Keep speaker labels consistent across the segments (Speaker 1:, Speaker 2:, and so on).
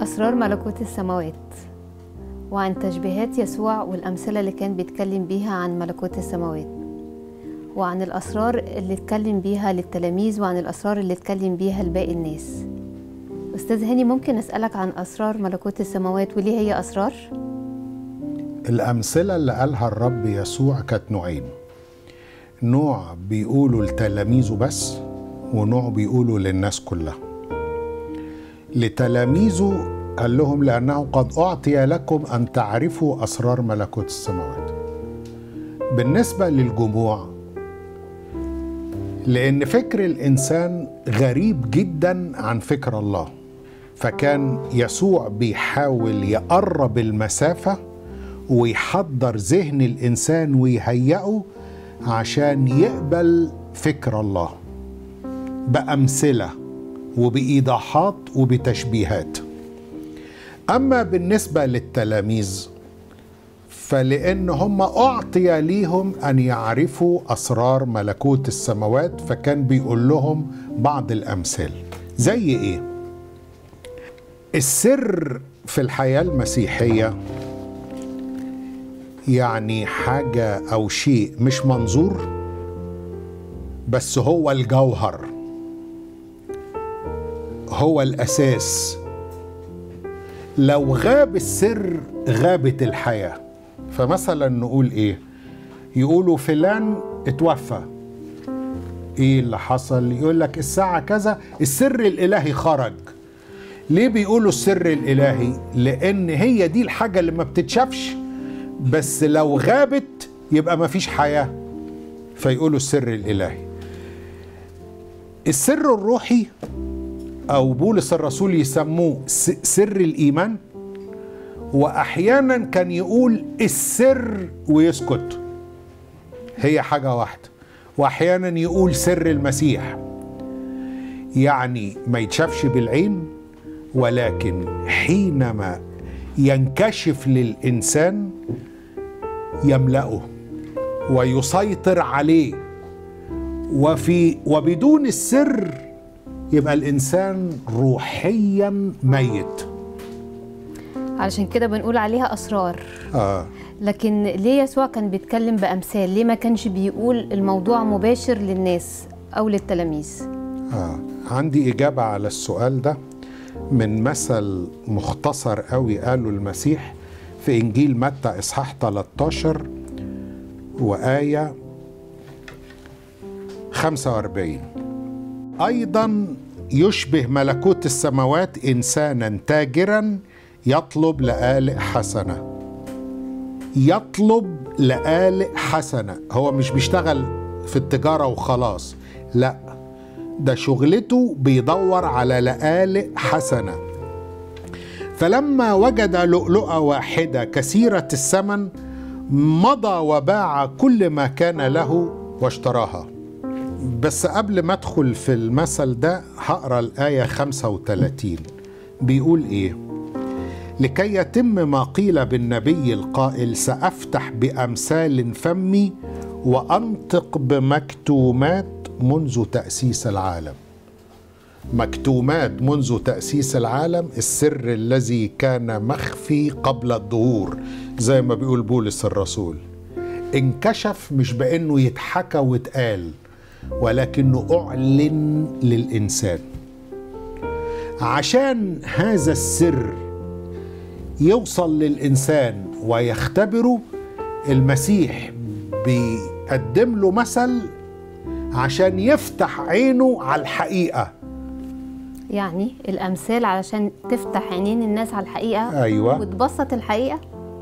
Speaker 1: أسرار ملكوت السماوات وعن تشبيهات يسوع والأمثلة اللي كان بيتكلم بيها عن ملكوت السماوات وعن الأسرار اللي اتكلم بيها للتلاميذ وعن الأسرار اللي اتكلم بيها لباقي الناس أستاذ هاني ممكن أسألك عن أسرار ملكوت السماوات وليه هي أسرار؟
Speaker 2: الأمثلة اللي قالها الرب يسوع كانت نوعين نوع بيقولوا لتلاميذه بس ونوع بيقولوا للناس كلها لتلاميذه قال لهم لأنه قد أعطي لكم أن تعرفوا أسرار ملكوت السماوات بالنسبة للجموع لأن فكر الإنسان غريب جدا عن فكر الله فكان يسوع بيحاول يقرب المسافة ويحضر ذهن الإنسان ويهيئه عشان يقبل فكر الله بأمثلة وبإيضاحات وبتشبيهات أما بالنسبة للتلاميذ فلأن هم أعطي ليهم أن يعرفوا أسرار ملكوت السماوات فكان بيقول لهم بعض الأمثال زي إيه؟ السر في الحياة المسيحية يعني حاجة أو شيء مش منظور بس هو الجوهر هو الأساس لو غاب السر غابت الحياة فمثلا نقول إيه يقولوا فلان اتوفى ايه اللي حصل يقول لك الساعة كذا السر الإلهي خرج ليه بيقولوا السر الإلهي لأن هي دي الحاجة اللي ما بتتشافش بس لو غابت يبقى ما فيش حياة فيقولوا السر الإلهي السر الروحي أو بولس الرسول يسموه سر الإيمان وأحيانا كان يقول السر ويسكت هي حاجة واحدة وأحيانا يقول سر المسيح يعني ما يتشافش بالعين ولكن حينما ينكشف للإنسان يملأه ويسيطر عليه وفي وبدون السر يبقى الإنسان روحيا ميت
Speaker 1: علشان كده بنقول عليها أسرار
Speaker 2: آه.
Speaker 1: لكن ليه يسوع كان بيتكلم بأمثال ليه ما كانش بيقول الموضوع مباشر للناس أو للتلاميذ
Speaker 2: آه. عندي إجابة على السؤال ده من مثل مختصر قوي قاله المسيح في إنجيل متى إصحاح 13 وآية 45 أيضا يشبه ملكوت السماوات إنسانا تاجرا يطلب لآلئ حسنة يطلب لآلئ حسنة هو مش بيشتغل في التجارة وخلاص لا ده شغلته بيدور على لآلئ حسنة فلما وجد لؤلؤة واحدة كثيرة الثمن مضى وباع كل ما كان له واشتراها بس قبل ما ادخل في المثل ده هقرا الآية 35 بيقول إيه؟ لكي يتم ما قيل بالنبي القائل سأفتح بأمثال فمي وأنطق بمكتومات منذ تأسيس العالم مكتومات منذ تأسيس العالم السر الذي كان مخفي قبل الظهور زي ما بيقول بولس الرسول انكشف مش بأنه يتحكى واتقال ولكنه أعلن للإنسان عشان هذا السر يوصل للإنسان ويختبره المسيح بيقدم له مثل عشان يفتح عينه على الحقيقة
Speaker 1: يعني الأمثال علشان تفتح عينين الناس على الحقيقة
Speaker 2: أيوة.
Speaker 1: وتبسط الحقيقة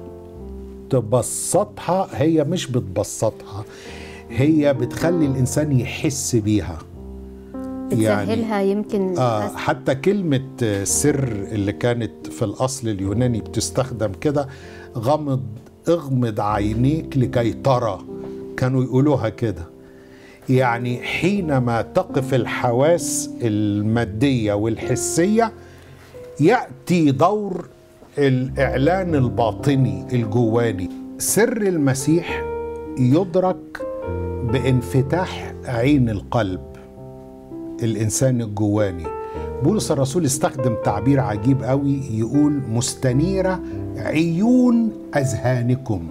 Speaker 2: تبسطها هي مش بتبسطها هي بتخلي الإنسان يحس بيها
Speaker 1: بتسهلها يمكن
Speaker 2: آه
Speaker 1: بس-
Speaker 2: حتى كلمة آه، سر اللي كانت في الأصل اليوناني بتستخدم كده غمض اغمض عينيك لكي ترى كانوا يقولوها كده يعني حينما تقف الحواس المادية والحسية يأتي دور الإعلان الباطني الجواني سر المسيح يدرك بانفتاح عين القلب الإنسان الجواني بولس الرسول استخدم تعبير عجيب قوي يقول مستنيرة عيون أذهانكم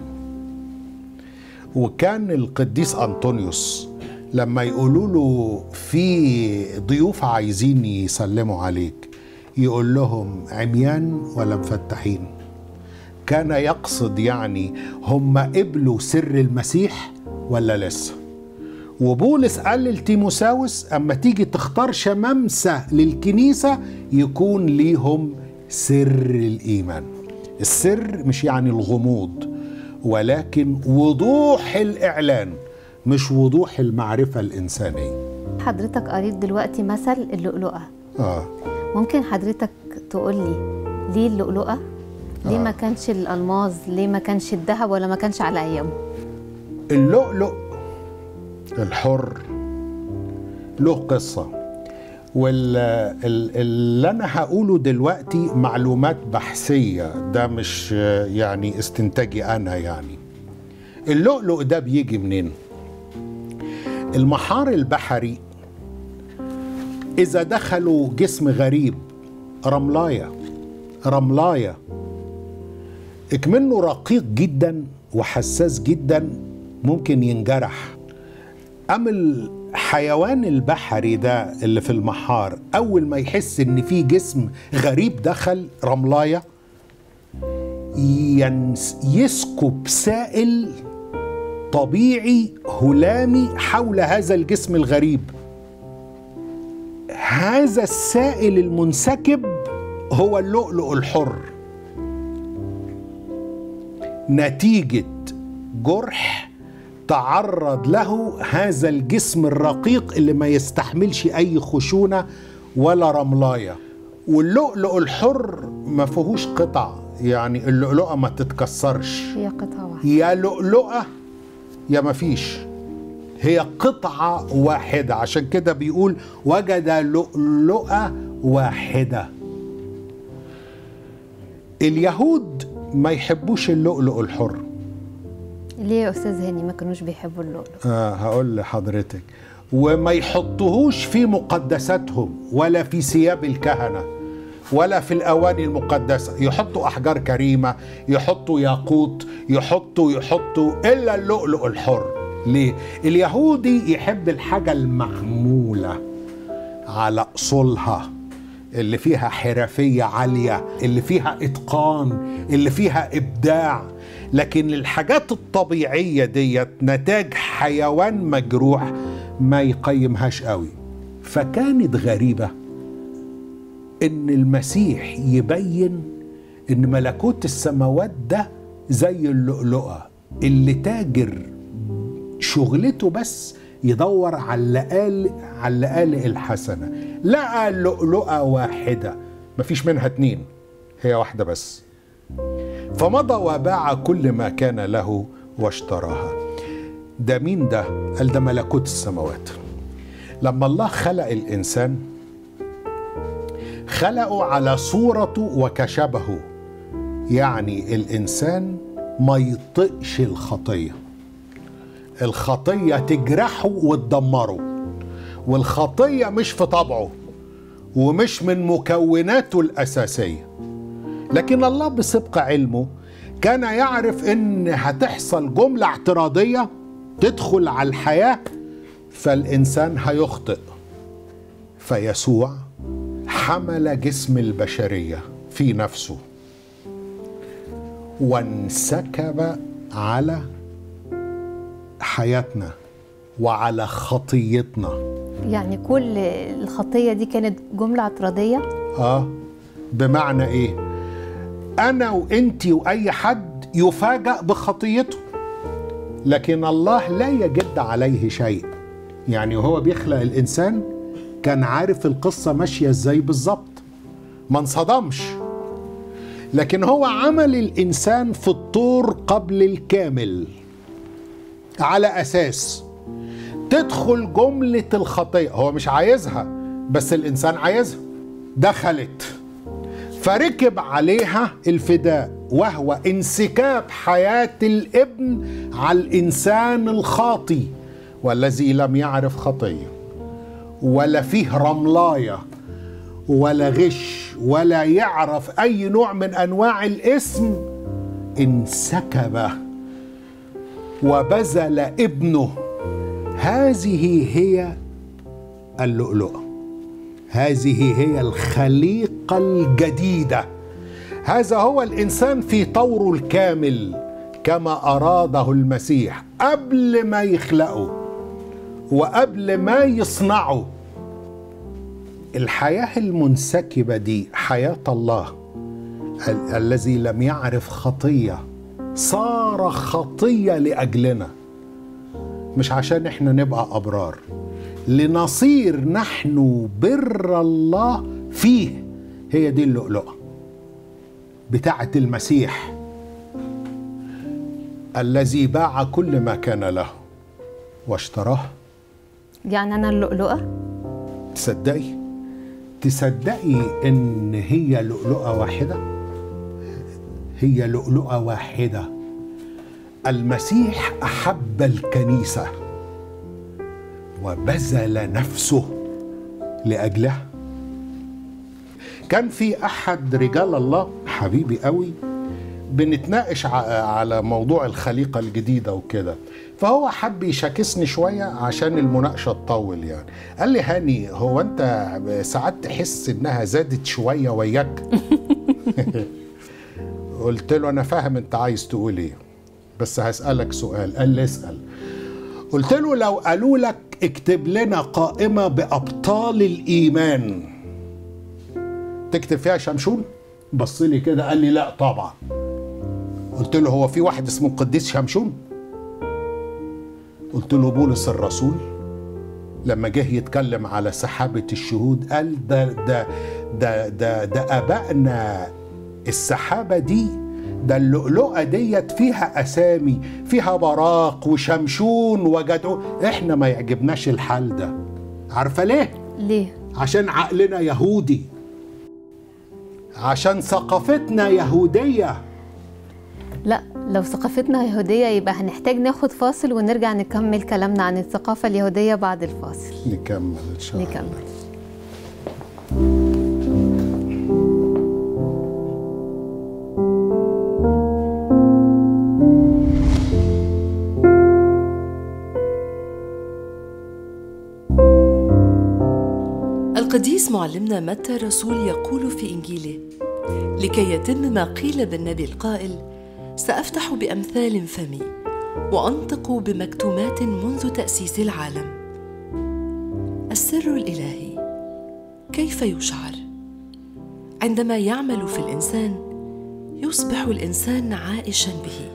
Speaker 2: وكان القديس أنطونيوس لما يقولوا له في ضيوف عايزين يسلموا عليك يقول لهم عميان ولا مفتحين كان يقصد يعني هم قبلوا سر المسيح ولا لسه وبولس قال لتيموساوس اما تيجي تختار شمامسه للكنيسه يكون ليهم سر الايمان السر مش يعني الغموض ولكن وضوح الاعلان مش وضوح المعرفه الانسانيه
Speaker 1: حضرتك قريت دلوقتي مثل اللؤلؤة
Speaker 2: اه
Speaker 1: ممكن حضرتك تقول لي ليه اللؤلؤة؟ ليه
Speaker 2: آه.
Speaker 1: ما كانش الألماظ؟ ليه ما كانش الذهب ولا ما كانش على أيامه؟
Speaker 2: اللؤلؤ الحر له قصة واللي أنا هقوله دلوقتي معلومات بحثية ده مش آه، يعني استنتاجي أنا يعني اللؤلؤ ده بيجي منين؟ المحار البحري إذا دخلوا جسم غريب رملاية رملاية اكمنه رقيق جدا وحساس جدا ممكن ينجرح أم الحيوان البحري ده اللي في المحار أول ما يحس إن في جسم غريب دخل رملاية ينس يسكب سائل طبيعي هلامي حول هذا الجسم الغريب هذا السائل المنسكب هو اللؤلؤ الحر نتيجة جرح تعرض له هذا الجسم الرقيق اللي ما يستحملش أي خشونة ولا رملاية واللؤلؤ الحر ما فيهوش قطع يعني اللؤلؤة ما تتكسرش
Speaker 1: هي قطعة واحدة
Speaker 2: يا لؤلؤة يا ما فيش هي قطعة واحدة عشان كده بيقول وجد لؤلؤة واحدة اليهود ما يحبوش اللؤلؤ الحر
Speaker 1: ليه يا أستاذ هاني ما كانوش بيحبوا اللؤلؤ؟
Speaker 2: آه هقول لحضرتك وما يحطوهوش في مقدساتهم ولا في ثياب الكهنة ولا في الأواني المقدسة يحطوا أحجار كريمة يحطوا ياقوت يحطوا يحطوا إلا اللؤلؤ الحر ليه؟ اليهودي يحب الحاجة المعمولة على أصولها اللي فيها حرفية عالية اللي فيها إتقان اللي فيها إبداع لكن الحاجات الطبيعية ديت نتاج حيوان مجروح ما يقيمهاش قوي فكانت غريبة إن المسيح يبين إن ملكوت السماوات ده زي اللؤلؤة اللي تاجر شغلته بس يدور على اللآلئ على اللآلئ الحسنة لقى لؤلؤة واحدة مفيش منها اتنين هي واحدة بس فمضى وباع كل ما كان له واشتراها ده مين ده؟ قال ده ملكوت السماوات لما الله خلق الإنسان خلقه على صورته وكشبهه يعني الإنسان ما يطقش الخطيه الخطية تجرحه وتدمره والخطية مش في طبعه ومش من مكوناته الأساسية لكن الله بسبق علمه كان يعرف ان هتحصل جملة اعتراضية تدخل على الحياة فالإنسان هيخطئ فيسوع حمل جسم البشرية في نفسه وانسكب على حياتنا وعلى خطيتنا
Speaker 1: يعني كل الخطية دي كانت جملة اعتراضية
Speaker 2: اه بمعنى ايه انا وانتي واي حد يفاجأ بخطيته لكن الله لا يجد عليه شيء يعني وهو بيخلق الانسان كان عارف القصة ماشية ازاي بالظبط ما انصدمش لكن هو عمل الانسان في الطور قبل الكامل على اساس تدخل جملة الخطية هو مش عايزها بس الإنسان عايزها دخلت فركب عليها الفداء وهو انسكاب حياة الابن على الإنسان الخاطي والذي لم يعرف خطية ولا فيه رملاية ولا غش ولا يعرف اي نوع من انواع الاسم انسكب وبذل ابنه هذه هي اللؤلؤه هذه هي الخليقه الجديده هذا هو الانسان في طوره الكامل كما اراده المسيح قبل ما يخلقه وقبل ما يصنعه الحياه المنسكبه دي حياه الله ال- الذي لم يعرف خطيه صار خطيه لاجلنا مش عشان احنا نبقى ابرار لنصير نحن بر الله فيه هي دي اللؤلؤه بتاعه المسيح الذي باع كل ما كان له واشتراه
Speaker 1: يعني انا اللؤلؤه
Speaker 2: تصدقي تصدقي ان هي لؤلؤه واحده هي لؤلؤه واحده المسيح احب الكنيسه وبذل نفسه لاجلها كان في احد رجال الله حبيبي قوي بنتناقش ع- على موضوع الخليقه الجديده وكده فهو حب يشاكسني شويه عشان المناقشه تطول يعني قال لي هاني هو انت ساعات تحس انها زادت شويه وياك قلت له انا فاهم انت عايز تقول ايه بس هسالك سؤال قال لي اسال قلت له لو قالوا لك اكتب لنا قائمه بابطال الايمان تكتب فيها شمشون بص لي كده قال لي لا طبعا قلت له هو في واحد اسمه القديس شمشون قلت له بولس الرسول لما جه يتكلم على سحابة الشهود قال ده ده ده ده, ده أبائنا السحابة دي ده اللؤلؤة ديت فيها أسامي فيها براق وشمشون وجدعون إحنا ما يعجبناش الحال ده عارفة ليه؟
Speaker 1: ليه
Speaker 2: عشان عقلنا يهودي عشان ثقافتنا يهوديه
Speaker 1: لا لو ثقافتنا يهوديه يبقى هنحتاج ناخد فاصل ونرجع نكمل كلامنا عن الثقافه اليهوديه بعد الفاصل
Speaker 2: نكمل ان شاء الله
Speaker 1: نكمل
Speaker 3: القديس معلمنا متى الرسول يقول في انجيله لكي يتم ما قيل بالنبي القائل سافتح بامثال فمي وانطق بمكتومات منذ تاسيس العالم السر الالهي كيف يشعر عندما يعمل في الانسان يصبح الانسان عائشا به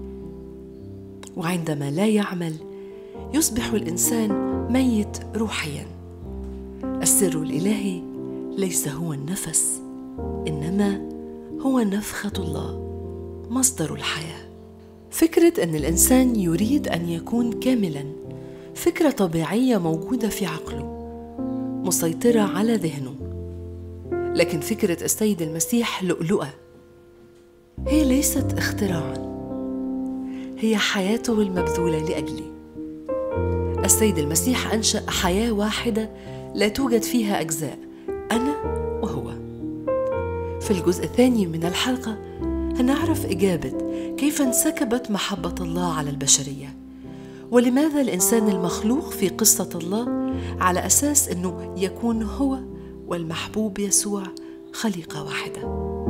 Speaker 3: وعندما لا يعمل يصبح الانسان ميت روحيا السر الالهي ليس هو النفس انما هو نفخه الله مصدر الحياه فكره ان الانسان يريد ان يكون كاملا فكره طبيعيه موجوده في عقله مسيطره على ذهنه لكن فكره السيد المسيح لؤلؤه هي ليست اختراعا هي حياته المبذوله لاجلي السيد المسيح انشا حياه واحده لا توجد فيها اجزاء انا وهو في الجزء الثاني من الحلقه هنعرف اجابه كيف انسكبت محبه الله على البشريه ولماذا الانسان المخلوق في قصه الله على اساس انه يكون هو والمحبوب يسوع خليقه واحده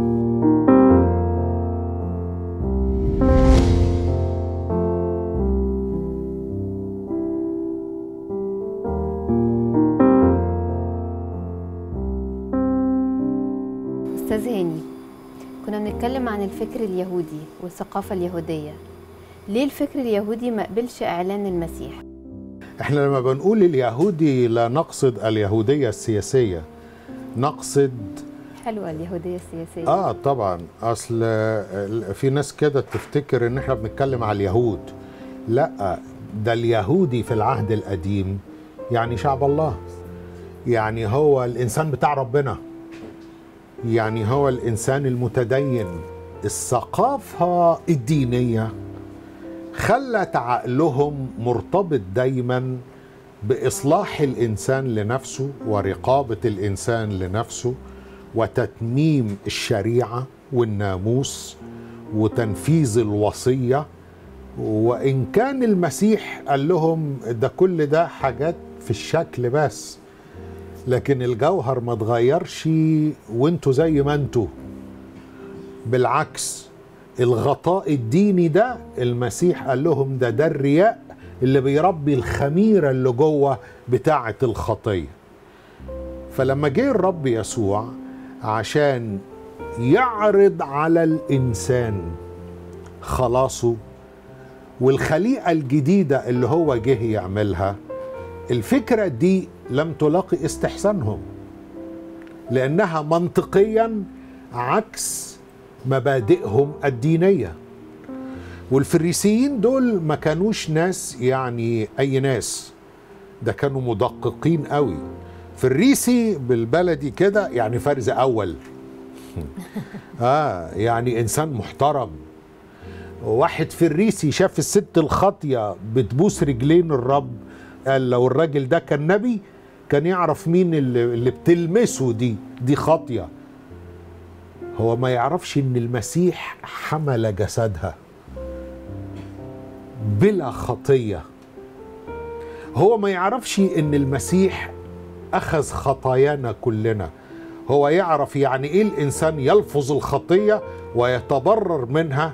Speaker 1: استاذ هاني كنا بنتكلم عن الفكر اليهودي والثقافه اليهوديه ليه الفكر اليهودي ما قبلش اعلان المسيح
Speaker 2: احنا لما بنقول اليهودي لا نقصد اليهوديه السياسيه نقصد
Speaker 1: حلوه اليهوديه السياسيه
Speaker 2: اه طبعا اصل ال- في ناس كده تفتكر ان احنا بنتكلم على اليهود لا ده اليهودي في العهد القديم يعني شعب الله يعني هو الانسان بتاع ربنا يعني هو الانسان المتدين الثقافه الدينيه خلت عقلهم مرتبط دايما باصلاح الانسان لنفسه ورقابه الانسان لنفسه وتتميم الشريعه والناموس وتنفيذ الوصيه وان كان المسيح قال لهم ده كل ده حاجات في الشكل بس لكن الجوهر ما اتغيرش وانتوا زي ما انتوا بالعكس الغطاء الديني ده المسيح قال لهم ده ده الرياء اللي بيربي الخميره اللي جوه بتاعه الخطيه فلما جه الرب يسوع عشان يعرض على الانسان خلاصه والخليقه الجديده اللي هو جه يعملها الفكره دي لم تلاقي استحسانهم لانها منطقيا عكس مبادئهم الدينيه والفريسيين دول ما كانوش ناس يعني اي ناس ده كانوا مدققين قوي فريسي بالبلدي كده يعني فرز اول اه يعني انسان محترم واحد فريسي شاف الست الخاطيه بتبوس رجلين الرب قال لو الراجل ده كان نبي كان يعرف مين اللي, اللي بتلمسه دي دي خاطيه هو ما يعرفش ان المسيح حمل جسدها بلا خطيه هو ما يعرفش ان المسيح اخذ خطايانا كلنا هو يعرف يعني ايه الانسان يلفظ الخطيه ويتبرر منها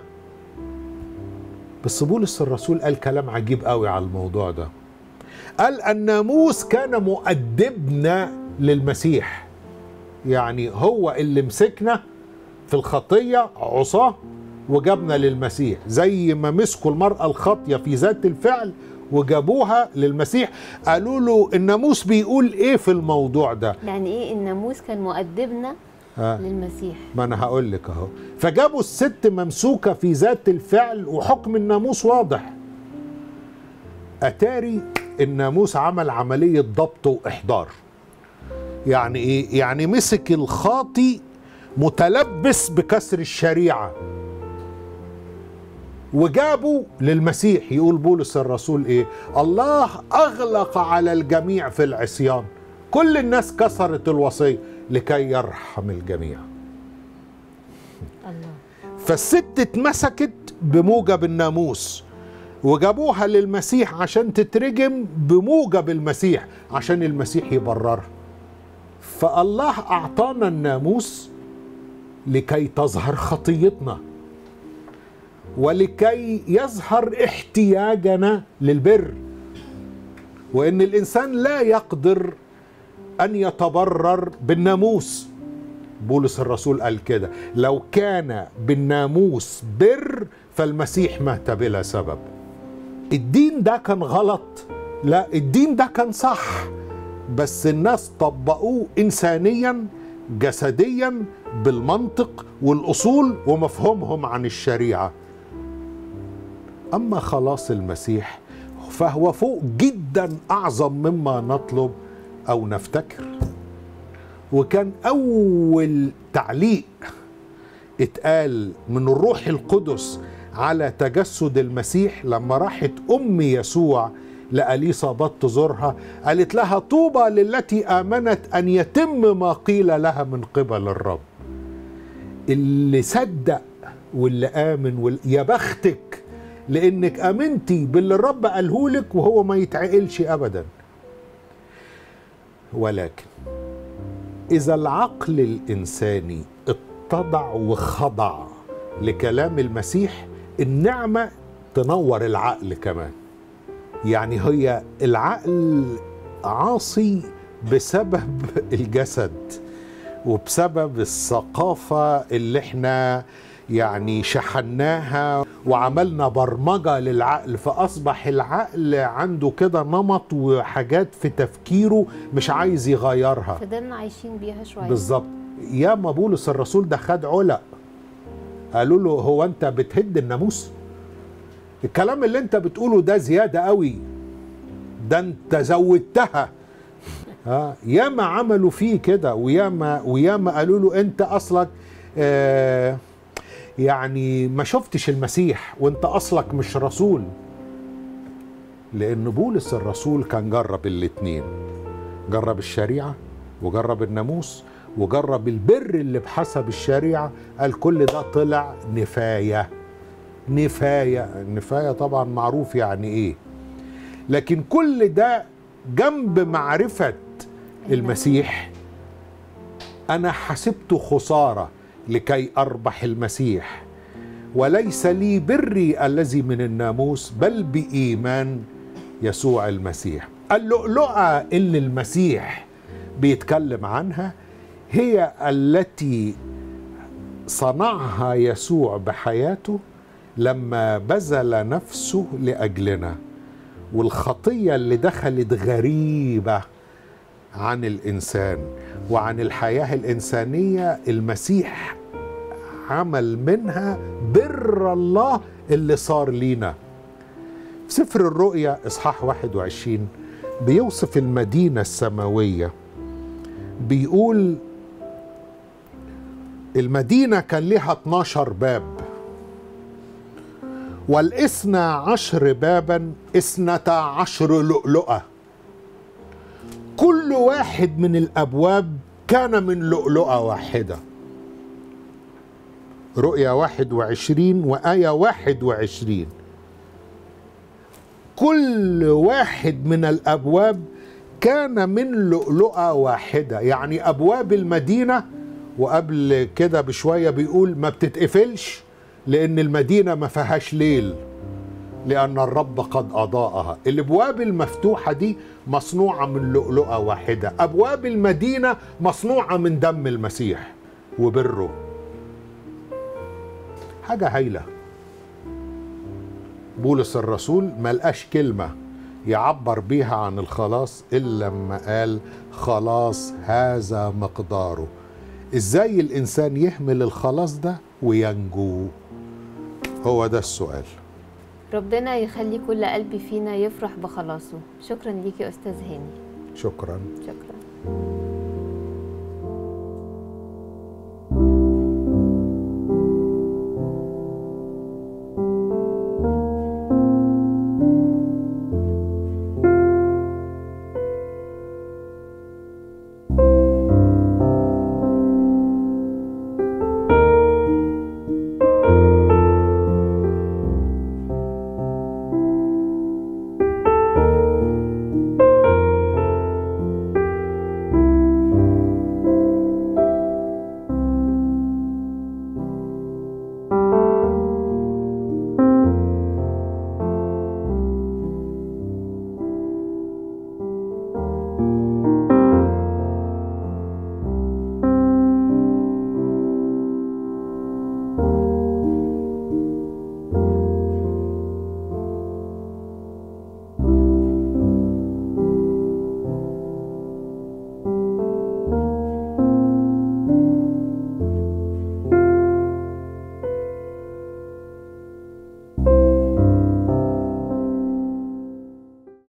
Speaker 2: بس بولس الرسول قال كلام عجيب قوي على الموضوع ده قال الناموس كان مؤدبنا للمسيح يعني هو اللي مسكنا في الخطيه عصاه وجابنا للمسيح زي ما مسكوا المرأة الخاطية في ذات الفعل وجابوها للمسيح قالوا له الناموس بيقول ايه في الموضوع ده
Speaker 1: يعني ايه الناموس كان مؤدبنا
Speaker 2: آه.
Speaker 1: للمسيح
Speaker 2: ما انا هقول لك اهو فجابوا الست ممسوكة في ذات الفعل وحكم الناموس واضح اتاري الناموس عمل عملية ضبط واحضار يعني ايه يعني مسك الخاطي متلبس بكسر الشريعه وجابوا للمسيح يقول بولس الرسول ايه الله اغلق على الجميع في العصيان كل الناس كسرت الوصيه لكي يرحم الجميع
Speaker 1: الله
Speaker 2: فالست اتمسكت بموجب الناموس وجابوها للمسيح عشان تترجم بموجب المسيح عشان المسيح يبررها فالله اعطانا الناموس لكي تظهر خطيتنا ولكي يظهر احتياجنا للبر وان الانسان لا يقدر ان يتبرر بالناموس بولس الرسول قال كده لو كان بالناموس بر فالمسيح مات بلا سبب الدين ده كان غلط لا الدين ده كان صح بس الناس طبقوه انسانيا جسديا بالمنطق والاصول ومفهومهم عن الشريعه اما خلاص المسيح فهو فوق جدا اعظم مما نطلب او نفتكر وكان اول تعليق اتقال من الروح القدس على تجسد المسيح لما راحت ام يسوع لأليصابات تزورها قالت لها طوبى للتي آمنت أن يتم ما قيل لها من قبل الرب اللي صدق واللي آمن وال... يا بختك لأنك آمنتي باللي الرب قاله لك وهو ما يتعقلش أبدا ولكن إذا العقل الإنساني اتضع وخضع لكلام المسيح النعمة تنور العقل كمان يعني هي العقل عاصي بسبب الجسد وبسبب الثقافة اللي احنا يعني شحناها وعملنا برمجة للعقل فأصبح العقل عنده كده نمط وحاجات في تفكيره مش عايز يغيرها
Speaker 1: فضلنا عايشين بيها شويه
Speaker 2: بالظبط يا ما بولس الرسول ده خد علا قالوا له هو انت بتهد الناموس الكلام اللي انت بتقوله ده زيادة قوي ده انت زودتها ها ياما عملوا فيه كده وياما وياما قالوا له انت اصلك آه يعني ما شفتش المسيح وانت اصلك مش رسول لأن بولس الرسول كان جرب الاتنين جرب الشريعة وجرب الناموس وجرب البر اللي بحسب الشريعة قال كل ده طلع نفاية نفاية النفاية طبعا معروف يعني ايه لكن كل ده جنب معرفة المسيح أنا حسبته خسارة لكي أربح المسيح وليس لي بري الذي من الناموس بل بإيمان يسوع المسيح اللؤلؤة اللي المسيح بيتكلم عنها هي التي صنعها يسوع بحياته لما بذل نفسه لأجلنا والخطية اللي دخلت غريبة عن الإنسان وعن الحياة الإنسانية المسيح عمل منها بر الله اللي صار لينا في سفر الرؤيا إصحاح 21 بيوصف المدينة السماوية بيقول المدينة كان لها 12 باب والإثنى عشر بابا إثنتا عشر لؤلؤة كل واحد من الأبواب كان من لؤلؤة واحدة رؤيا واحد وعشرين وآية واحد وعشرين كل واحد من الأبواب كان من لؤلؤة واحدة يعني أبواب المدينة وقبل كده بشوية بيقول ما بتتقفلش لأن المدينة ما فيهاش ليل لأن الرب قد أضاءها الأبواب المفتوحة دي مصنوعة من لؤلؤة واحدة أبواب المدينة مصنوعة من دم المسيح وبره حاجة هايلة بولس الرسول ملقاش كلمة يعبر بيها عن الخلاص إلا لما قال خلاص هذا مقداره إزاي الإنسان يهمل الخلاص ده وينجو هو ده السؤال
Speaker 1: ربنا يخلي كل قلب فينا يفرح بخلاصه شكرا ليك يا أستاذ هاني
Speaker 2: شكرا
Speaker 1: شكرا